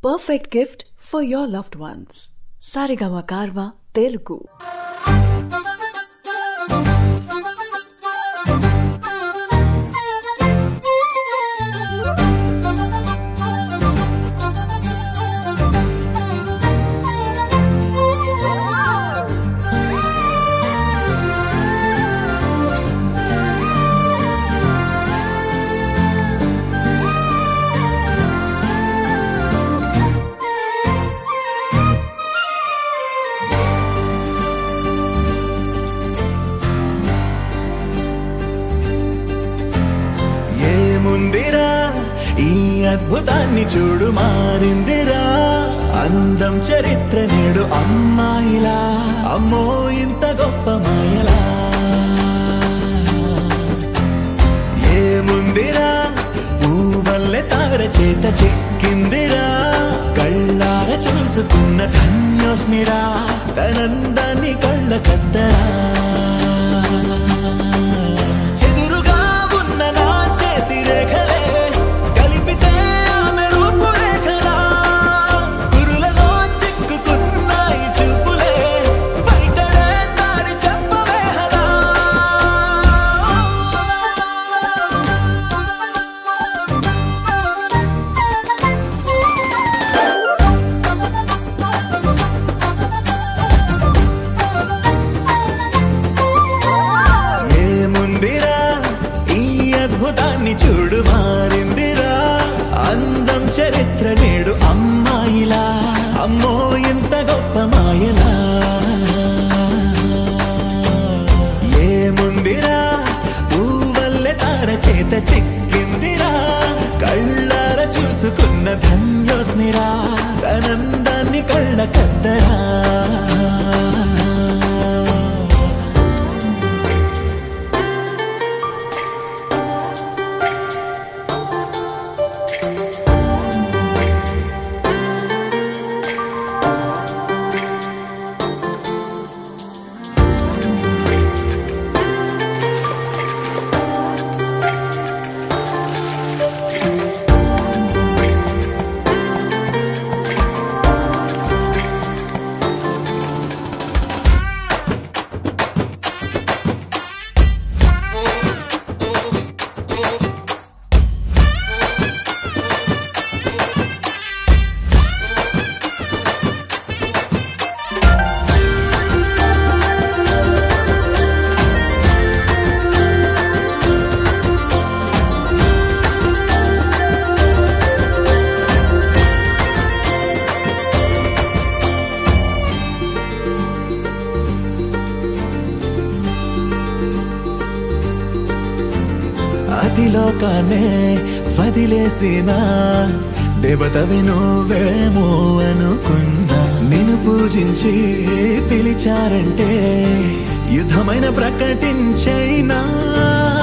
perfect gift for your loved ones. Sarigama Karva Telugu. ఏముందిరా ఈ అద్భుతాన్ని చూడు మారిందిరా అందం చరిత్ర నేడు అమ్మాయిలా అమ్మో ఇంత గొప్ప మాయలా ఏముందిరా పువ్వల్లె తార చేత చిక్కిందిరా కళ్ళార చూసుకున్న ధన్యోస్మిరా తనందాన్ని కళ్ళ కద్దరా చెదురుగా ఉన్న నా చేతి రేఖలే కలిపితే ఆమె రూపురేఖలా కురులలో చిక్కుకున్నాయి చూపులే బయటడే దారి చెప్పవేహలా ఏముందిరా ఈ అద్భుతాన్ని చూడు మారిందిరా అందం చరిత్ర నేడు అమ్మాయిలా అమ్మో ఇంత గొప్ప మాయలా ఏముందిరా పువ్వల్లె తార చేత చిక్కిందిరా కళ్ళార చూసుకున్న ధన్యోస్మిరా ఆనందాన్ని కళ్ళ కద్దరా అతిలోకానే వదిలేసిన దేవతవి నువ్వేమో అనుకున్నా నిన్ను పూజించి పిలిచారంటే యుద్ధమైన ప్రకటించైనా